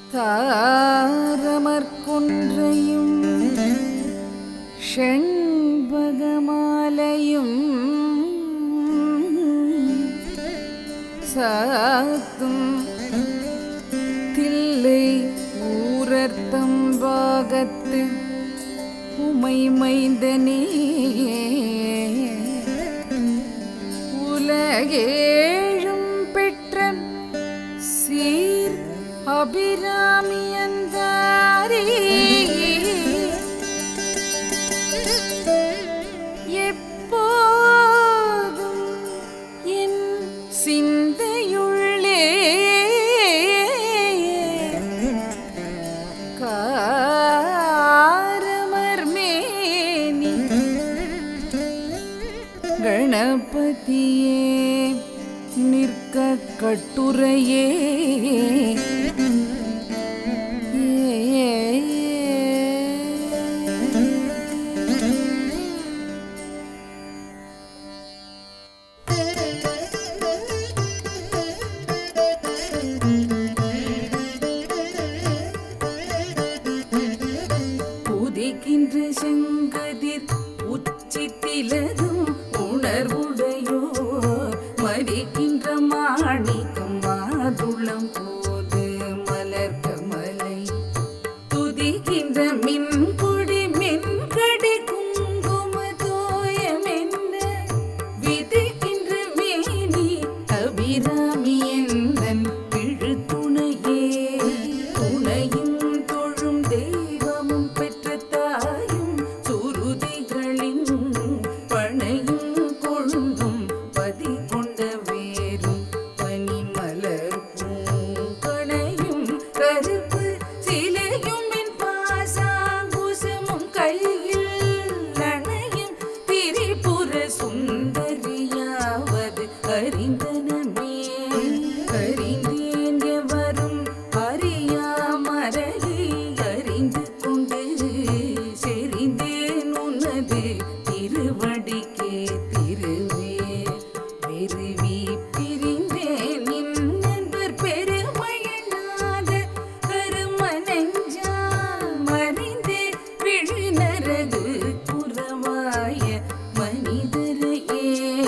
தாரமற்கொன்றையும் ஷண்பகமாலையும் சாத்தும் தில்லை ஊரர்த்தம் பாகத்து உமை மைந்தனே உலகேழும் பெற்ற சீர் அபிராமியந்தாரே எப்போதும் என் சிந்தையுள்ளே காரமர்மேனி கணபதியே நிற்க கட்டுரையே உதிக்கின்ற செங்கதிர் உச்சித்திலதும் உணர்வுடையோர் மதிக்கின்ற மாணிக்கம் மாதுளம் போது மலர் கமலை துதிக்கின்ற மின்குடி மின்கடி குங்கும தோயமென்ன விதிக்கின்ற மேனி அபிராமி எந்தன் இழுத்துணையே துணையும் தொழும் தெய்வமும் பெற்ற தாயும் சுருதிகளின் பனையும் கொழுந்தும் பதி கொண்ட வேரும் பனிமலர் பூங்கணையும் கருப்பு சிலையும் என் பாசாங்குசமும் கையில் அணையும் திரிபுர சுந்தரியாவது அறிந்தனமே அறிந்தேன் எவரும் அறியாமறையை அறிந்து கொண்டு செறிந்தேன் உனது திருவடிக்கே திருவே பெருவி பிரிந்தேன் நின் நண்பர் பெருமையனாத கருமனஞ்சால் மறிந்தே விழுநரது புறவாய மனிதரையே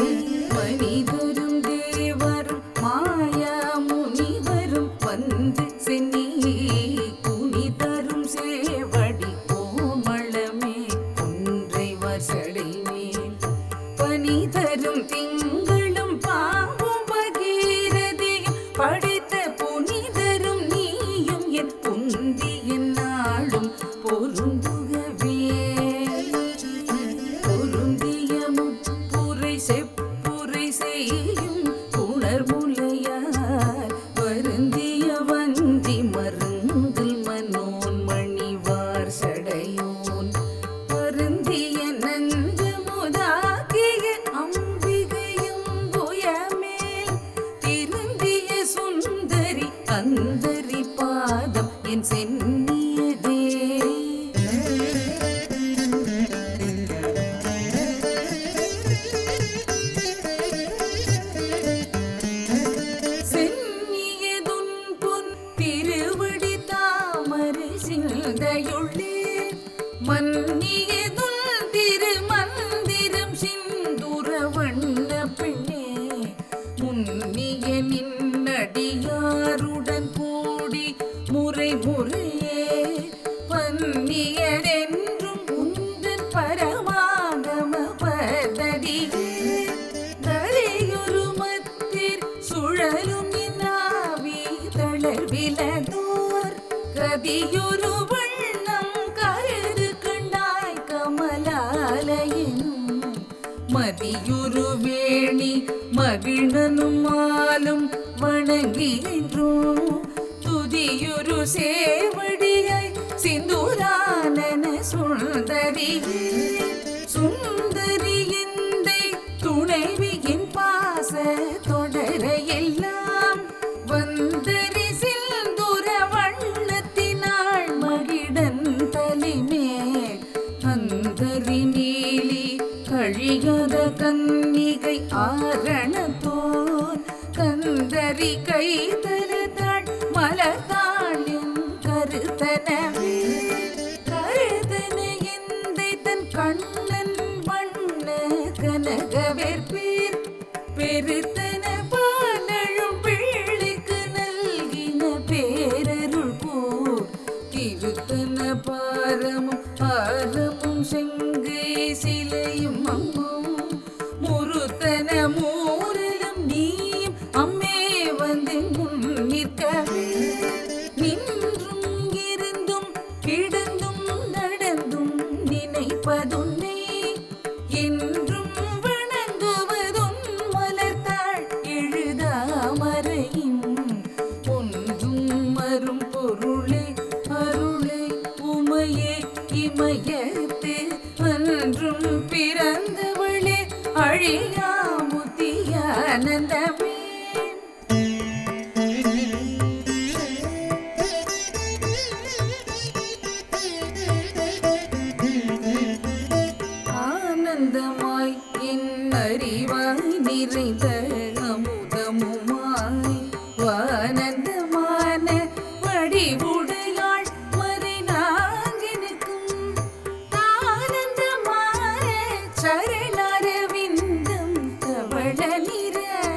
மனிதரும் தேவரும் மாயா முனிவரும் வந்து சென்னி குனிதரும் சேவடி கோமளமே ஒன்றை வசடைமேல் பனி தரும் திங்களும் பாவும் பகீரதியும் படைத்த புனிதரும் நீயும் என் புந்திய நாளும் பொருந்துகவே பொருந்திய முப்புரை செப்புரை செய்யும் புணர்முலையார் வருந்திய வந்தி மருங்கில் மனோன் மணிவார் சடையோன் வருந்திய நஞ்சு முதாகிய அம்பிகையும் புயமேல் திருந்திய சுந்தரி அந்தரி பாதம் என் சென்னியதே சென்னியதுன் பொன் திருவடி தாமரை சிந்தையுள்ளே மன்னியதுன் திருமந்திரம் சிந்துர வண்ண பெண்ணே முன்னிய நின்னடியாருடன் கூடி முறை முறையே பன்னியரென்றும் உந்தன் பரமாகம பதடியே தரையுருமத்திற் சுழலும் இன்னாவி தளர்விலதோர் கதியுரு வண்ணம் கருது கண்டாய் கமலாலயனும் மதியுரு வேணி மகிழ்னனும் மாலும் வணங்குகின்றோம் துதியுரு சேவடியாய் சிந்துரானன சுந்தரியே சுந்தரி எந்தை துணைவியின் பாச தொடர எல்லாம் வந்தரி சிந்துர வண்ணத்தினாள் மகிடன் தலைமேல் அந்தரி நீலி கழியாத கன்னிகை ஆரணத்தோர் கந்தரி கை தருதாள் மலர்தாள் என் முன் நிற்கவே நின்றும் இருந்தும் கிடந்தும் நடந்தும் நினைப்பதுன்னை என்றும் வணங்குவதும் மலர்த்தாள் எழுதாமறையும் ஒன்றும் மறும் பொருளே அருளே உமையே இமயத்து அன்றும் பிறந்தவளே அழியா முத்தியானந்தமே ஆனந்தமாய் என் அறிவாய் நிறைந்த அமுதமுமாய் வானந்தமான வடிவுடையாள் மறை நான்கினுக்கும் ஆனந்தமான சரணரவிந்தம் தவள நிற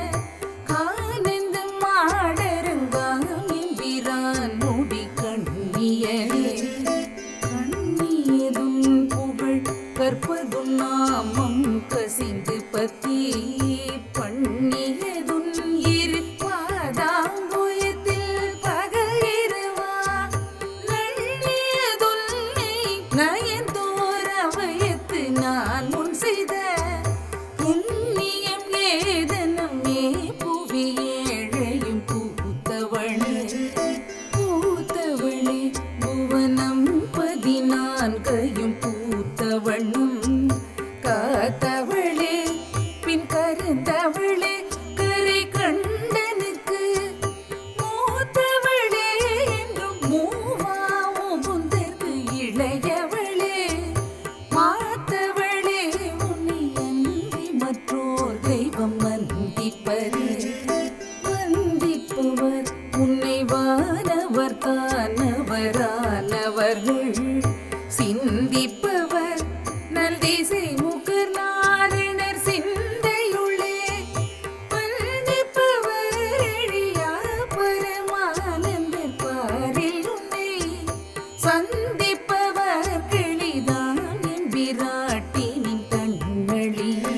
கானந்தம் ஆடரங்காம் எம்பிரான் முடி கண்ணியரே கண்ணியதும் புகழ் கற்பதும் நாமம் கசிந்து பத்தி பண்ணியதும் இரு பாதாம்புயத்தில் பகல் இரவா நள்ளியதுன்னை நயந்தோர் அவயத்து நான் முன் செய்த புண்ணியம் ஏதனமே புவி ஏழையும் பூத்தவளே பூத்தவளே புவனம் பதினான்கையும் பூத்தவண்ணும் காத்தவளே பின் கருந்தவளே கரை கண்டனுக்கு மூத்தவளே என்றும் மூவா முகுந்தற்கு இளையவளே மாத்தவளே உன்னை அன்றி மற்றோர் தெய்வம் வந்திப்பது வந்திப்பவர் உன்னை வானவர் தானவரானவர்கள் சிந்திப்பவர் நல் திசை முகர் நாரணர் சிந்தையுள்ளே வந்திப்பவர் எழியா பரமானந்தர் பாரில் உன்னை சந்திப்பவர் கிளிதான் எம்பிராட்டினின் கண்களில்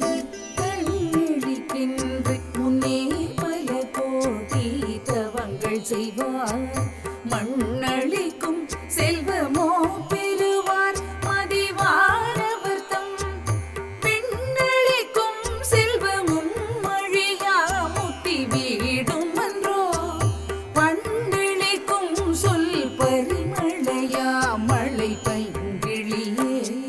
கண்களிக்கென்று முன்னே பல கோடி தவங்கள் செய்வார் மண்ணளிக்கும் செல்வமோ பெறுவார் மதிவானவர் தம் பெண்ணளிக்கும் செல்வமும் அழியா முத்தி வீடும் அன்றோ பண்டளிக்கும் சொல் பரிமளையா மழை பைங்கிளியே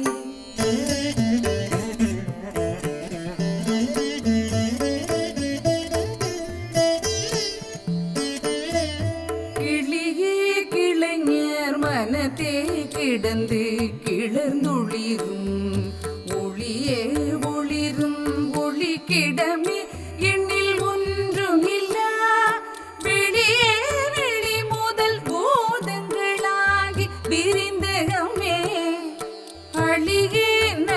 கிளியே கிளைஞர் மனத்தே கிடந்து கிளர்ந்தொளிரும் ஒளியே ஒளிரும் ஒளி கிடமே எண்ணில் ஒன்றும் இல்லா வெளியே வெளி முதல் பூதங்களாகி விரிந்தகமே அழியே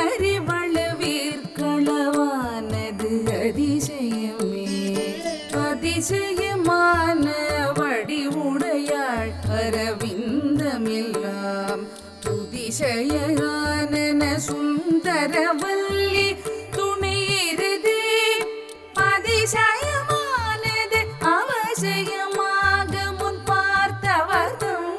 நரிவளவிற்களவானது அதிசயமே அதிசயமான வடிவுடையாள் அரவிந்தமெல்லாம் துதிசயான சுந்தரவல்லி துணையிருதே அதிசயமானது அவசியமாக முன் பார்த்தவர்தம்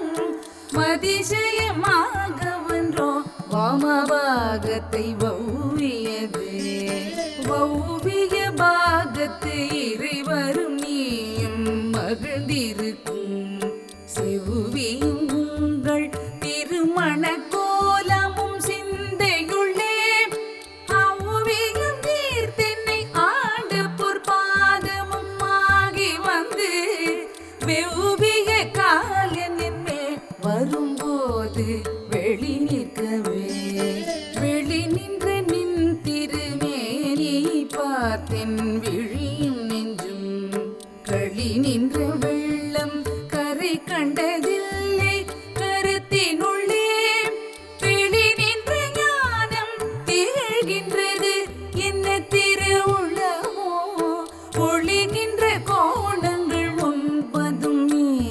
மதிசயமாக வென்றோ வாமபாகத்தை வௌவியது வௌவிய பாகத்து இறைவரும் நீயும் மகிழ்ந்திருக்கும் செவ்வியும் உங்கள் திருமண கோலமும் சிந்தையுள்ளே அவ்வியம் தீர்த்தென்னை ஆண்டு பொற்பாதமும் ஆகி வந்து வெவ்விய காலனின் மேல் வரும்போது வெளி நிற்கவே வெளி நின்ற நின் திருமேனி பார்த்தென் விழியும் நெஞ்சும் களி நின்ற வெள்ளம் கரை கண்டதில்லை கருத்தினுள்ளே வெளி நின்ற ஞானம் திகழ்கின்றது என்ன திருவுள்ளமோ ஒளிகின்ற கோணங்கள் ஒன்பதும் நீ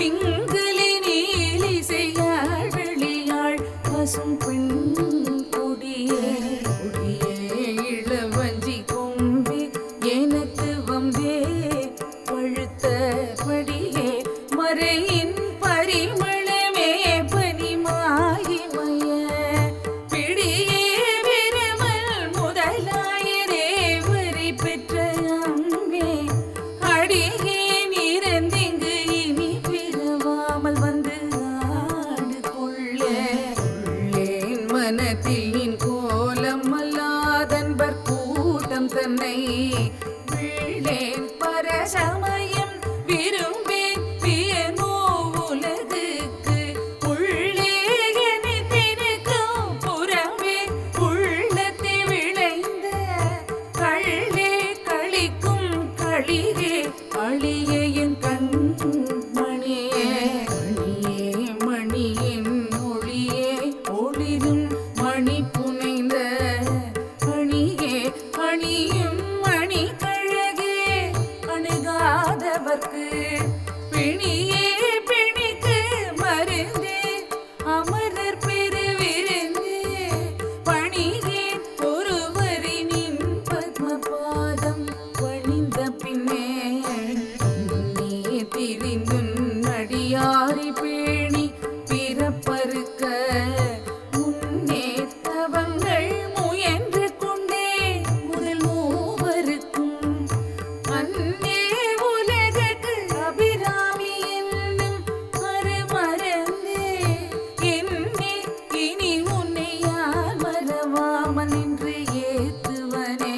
பிங்களி நீலி செய்யாள் வெளியாள் பசும் பெண் கொடியே கொடியே இளவஞ்சி கொம்பே எனக்கு வந்தே பழுத்த படியே மறையின் பரிமளமே பனிமாயிமய பிடியே விரமல் முதலாயரே வரி பெற்ற அங்கே அடியேன் இறந்திங்கு இனி பிறவாமல் வந்து ஆடு கொள்ள உள்ளேன் மனத்தில் நின் கோலம் அல்லாதன்பர் கூட்டம் தன்னை வீழேன் பரசமயம் விரும்பேன் வியனோ உலகுக்கு உள்ளே எனித்திருக்கும் புறமே உள்ளத்தை விளைந்த கள்ளே கழிக்கும் களிகே அழியே என் கண் மணியே மணியே மணியின் ஒளியே ஒளிரும் மணி புனைந்த அணியே அணியும் மணி கழகே அணுகாதவர்க்கு பிணியே பிணிக்கு மருந்தே அமரர் பெருவிருந்தே பணியே ஒருவரினின் பத்மபாதம் பணிந்த பின்னே நீ திரிந்து அடியாரி பேணி பிறப்பறுக்க முன்னே தவங்கள் முயன்று கொண்டே முதல் மூவருக்கும் அன்னே உலகுக்கு அபிராமி என்னும் மறுமறந்தே என்னே இனி உன்னை யார் மறவாமல் நின்று ஏத்துவனே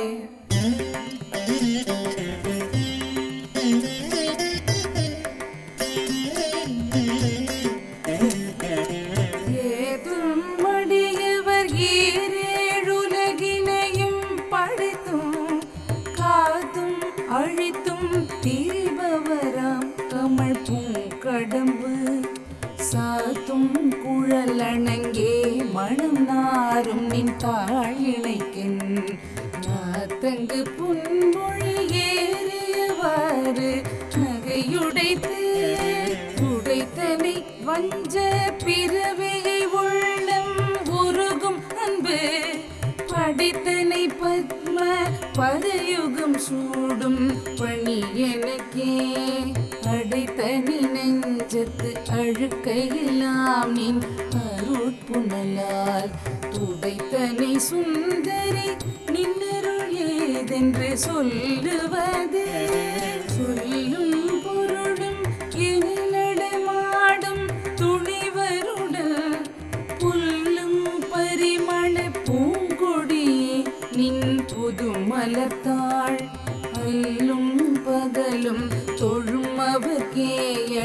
ஏதும் மடியவர் ஈரேழுலகினையும் படைத்தும் காத்தும் அழித்தும் திரிபவராம் கமல் பூங்கடம்பு சாத்தும் குழலணங்கே மனம் நாரும் நின் தாழிணைக்கின் நாத்தங்கு புன்மொழி ஏறியவாறு நகையுடைத்து உடைத்தனை வஞ்ச பிறவையை உள்ளம் உருகும் அன்பு படித்தனை பத்ம பதயுகம் சூடும் பணி எனக்கே அடைத்தனி நெஞ்சத்து அழுக்கையெல்லாம் நின் அருட்புணலால் துடைத்தனை சுந்தரி நின்னருள் ஏதென்று சொல்லுவது சொல்லும் பொருளும் எனிலடமாடும் துணிவருடல் புல்லும் பரிமள பூங்கொடியே நின் புது மலர்த்தாள் அல்லும் பகலும் தொழும் அவர்க்கே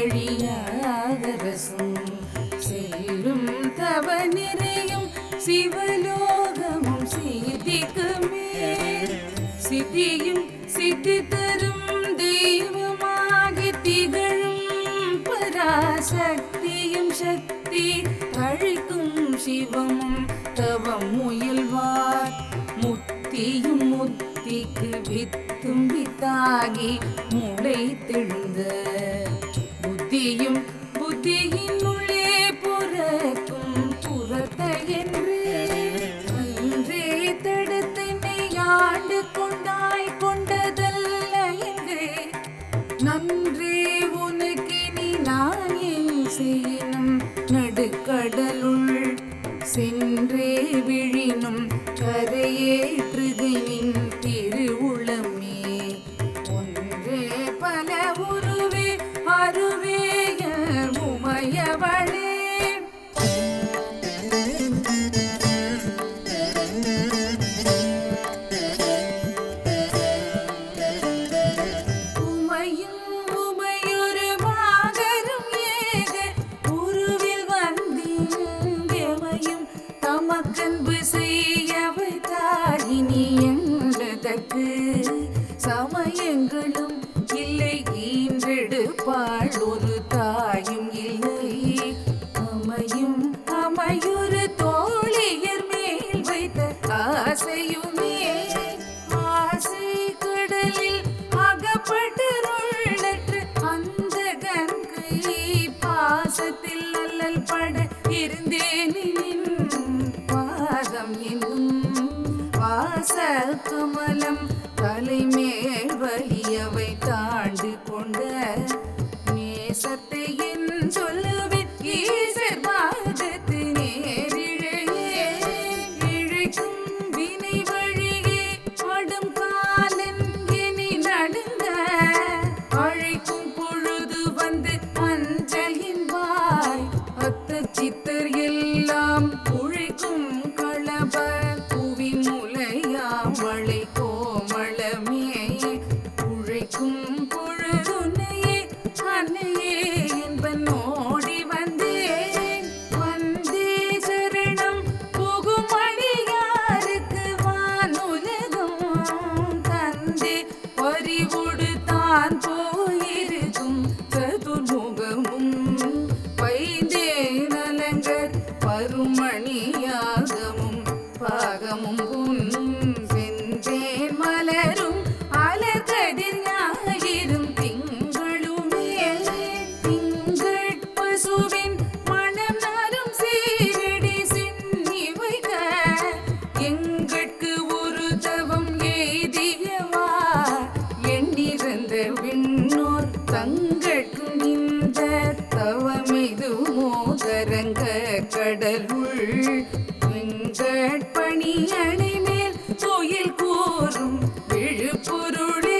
அழியாதரசும் செல்லும் தவ நிறையும் சிவலோகமும் சித்திக்குமே சித்தியும் சித்தி தரும் தெய்வமாகி திகழும் பராசக்தியும் சக்தி அழிக்கும் சிவமும் தவம் முயல்வார் முத்தியும் முத்திக்கு வித்தும் வித்தாகி முளை தெழுந்த புத்தியும் புத்தியின் உள்ளே புறக்கும் புறத்த என்று அன்றே தடுத்தனை ஆண்டு கொண்டாய் கொண்டதல்ல என்றே நன்றே உனக்கு நீ நான் என் செய்யணும் நடுக்கடலுள் சென்றே விழினும் கரையேற்றுகை நின் திருவுளமே ஒன்றே பல உருவே அருவேய உமையவளே உமையும் உமையொரு மாகரும் ஏக உருவில் வந்தீங்கமையும் இருந்தேனின் பாதம் என்னும் வாச கமலம் தலைமேல் வலியவை தாண்டு கொண்ட நேசத்தை என் சொல்லுவேன் ஈசர் பாதத்து நேரிழையே இழைக்கும் வினை வழியே படும் காலன் இனி நடுங்க அழைக்கும் பொழுது வந்து அஞ்சல் என்பாய் அத்த சித்தர் எல்லாம் உழைக்கும் களப புவி முலையாமலை கோமளமே உழைக்கும் பொழுதுனையே அன்னையே என்பன் ஓடி வந்தேன் வந்தே சரணம் புகும் அடியாருக்கு வானுலகம் தந்தே பறிவுடு தான் போயிருக்கும் சதுர்முகமும் வைந்தே நலங்கர் பருமணியாகமும் பாகமும் உன் செந்தேன் மலரும் அலர்கதிர் ஞாயிறும் திங்களுமே திங்கள் பசுவின் மனம் நாரும் சீரடி சின்னி வைக்க எங்கட்கு ஒரு தவம் எய்தியவா எண்ணிறந்த விண்ணோர் தங்கட்கும் இந்த தவமெது மோதரங்க கடலுள் வெங்கட்பணி அணை மேல் கோயில் கூறும் விழுப்பொருளே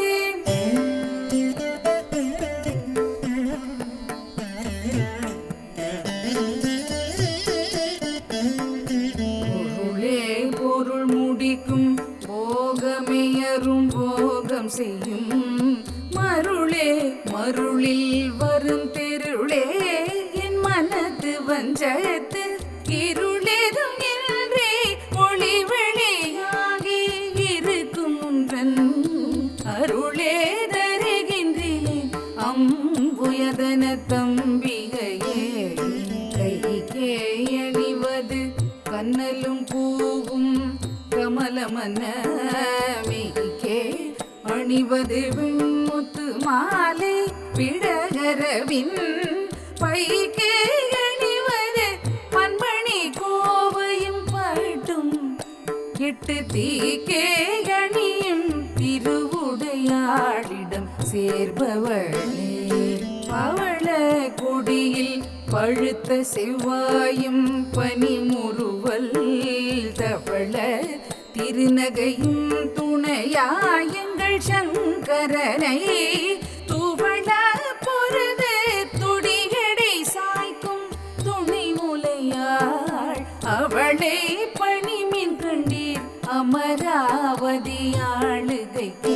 பொருளே பொருள் முடிக்கும் போகமையரும் போகம் செய்யும் மருளே மருளில் வரும் தெருளே என் மனது வஞ்சத்து இருளேதும் என்றே ஒளி வெளியாகி இருக்கும் உன்றன் அருளே தருகின்றேன் அம்புயதன தம்பிகையே கைக்கே அணிவது கண்ணலும் பூவும் கமலமன மெய்க்கே அணிவது வெண்முத்து மாலை பிடகரவின் பைக்கே அணிவது பண்பணி கோவையும் பாட்டும் எட்டு தீக்கே அணியும் திருவுடையாளிடம் சேர்பவளே பவள கொடியில் பழுத்த செவ்வாயும் பனிமுறுவல் தவள திருநகையும் துணையாயங்கள் சங்கரனை துவள பொருது துடியடை சாய்க்கும் துணை முலையாள் அவளை பணிமின் கண்டீர் அமராவதி ஆளுகைக்கு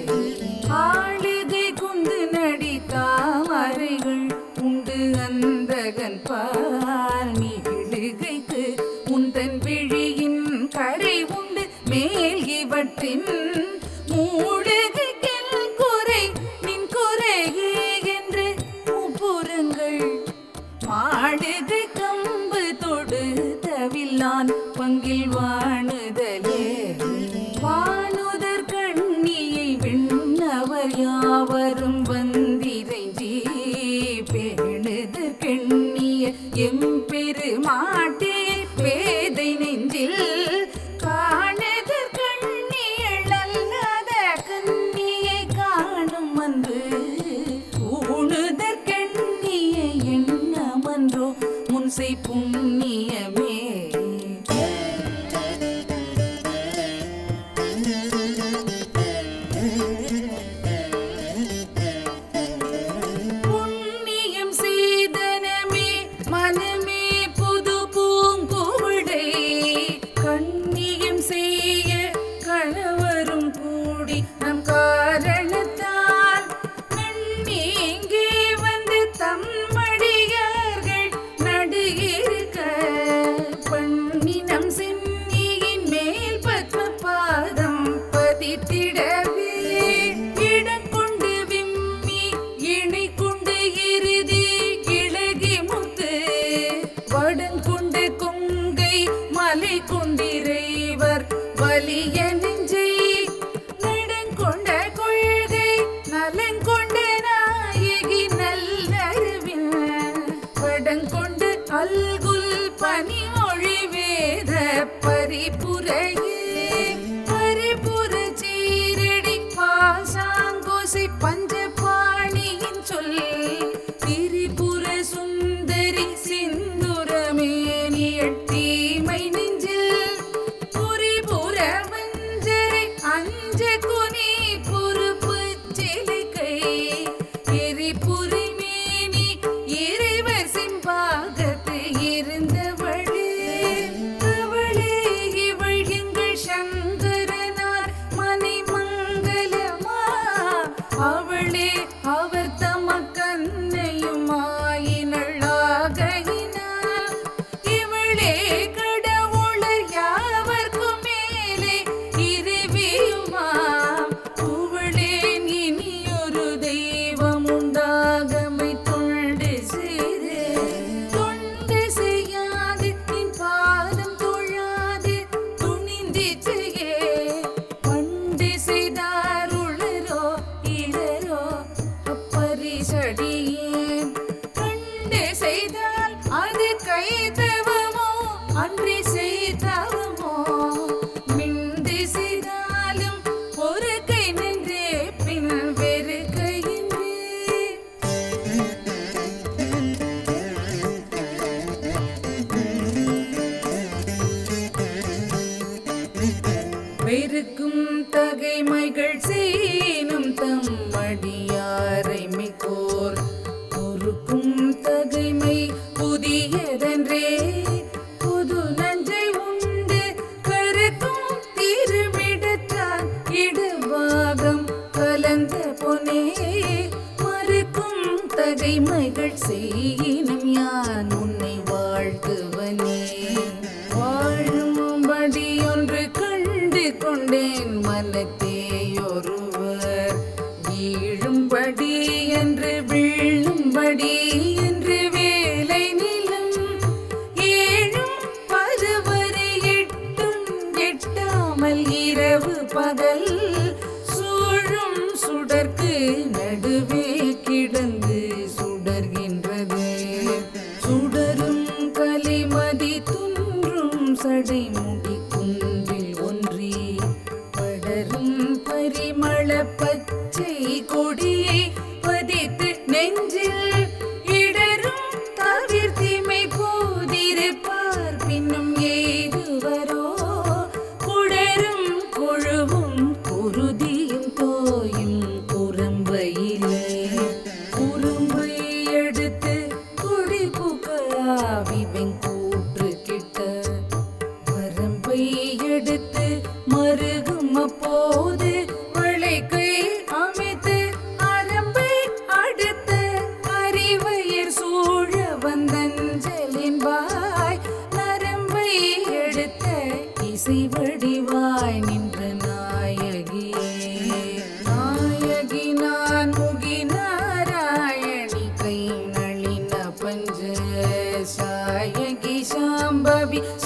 ஆளுகை குந்து நடி தாமரைகள் உண்டு அந்தகன் பால் மீழுகைக்கு உந்தன் விழியின் கரை உண்டு மேல் இவற்றின் மூடுகைக்கென் குறை நின் குறையே என்று முப்புறங்கள் மாடுது கம்பு தொடு தவில்லான் பங்கில் வாணுதலே வானுதர் கண்ணியை விண்ணவர் யாவரும் வந்திரைஞ்சி பேணுது கண்ணிய எம்பெருமாட்டே பேதை நெஞ்சில் காணுது கண்ணியள் அல்லாத கண்ணியை காணும் அன்று ஊணுதற்கண்ணியை எண்ணமன்றோ முன்சை புண்ணியமே புண்ணியம் செய்தனமே மனமே புது பூங்குவடை கண்ணியம் செய்ய கணவரும் கூடி நம் காரணத்தால் நன்னீங்கே வந்து தம்மடியார்கள் நடுகிரு திரிபுரையே பரிபுர சீரடி பாசாங்கோசை பஞ்சபாணியின் சொல் திரிபுர சுந்தரி சிந்துரமேனியட் தீமை நெஞ்சில் புரிபுர வஞ்சரை அஞ்ச குனி பொறுப்பு சிலிகை எரிபுரி மேனி இறைவர் சிம்பாகத்து இருந்தவளே அவளே இவள் எங்கள் சங்கரனார் மணிமங்கலமா அவளே அவர் தமக்கன்னையும் ஆயினளாகையினார் இவளே கடவுளர் யாவர்க்கும் மேலே இறைவியுமாம் புகழேன் இனியொரு தெய்வம் உண்டாகமை தொண்டு செய்து தொண்டு செய்யாது நின் பாதம் தொழாது துணிந்திச்சையே பண்டு செய்தாருளரோ இரரோ அப்பரிசடியேன் கண்டு செய்தால் அது கைதவமோ அன்றி செய்தவமோ மிண்டு செய்தாலும் ஒரு கை நின்றே பின் வெறு கையின்றே வெறுக்கும் தகைமைகள் செய்யும் தம் அடியாரை மிக்கோர் பொறுக்கும் தகைமை புதியதன்றே புது நஞ்சை உண்டு கருக்கும் திருவிடத்தான் இடுவாகம் கலந்த பொனே மறுக்கும் தகைமைகள் செய்யினும் யான் உன்னை வாழ்த்துவனே வாழும்படி ஒன்று கண்டு கொண்டேன் மனத்தேயொருவர் வீழும்படி என்று வீழும்படி என்று வேலை நிலம் ஏழும் பதுவரை எட்டும் எட்டாமல் இரவு பகல் சூழும் சுடர்க்கு நடுவே கிடந்து சுடர்கின்றது சுடரும் கலிமதி துன்றும் சடைமுடி குன்றில் ஒன்றி படரும் பரிமள பச்சை கொடியை பதித்து நெஞ்சில் இடரும் தவிர்த்திமை போதிருப்பார் பின்னும் ஏதுவரோ குடரும் கொழுவும் குருதியும் தோயும் குரம்பையிலே குறும்பை எடுத்து கொடி புகழாவி வெங்கூற்று கிட்ட வரம்பை எடுத்து மருகும் அப்போது வளைக்கை அமைத்து அரம்பை அடுத்த அறிவயர் சூழ வந்தஞ்சலின் வாய் நரம்பை எடுத்த இசை வடிவாய் நின்ற நாயகியே நாயகி நான் முகி நாராயணி கை நளின பஞ்ச சாயகி சாம்பவி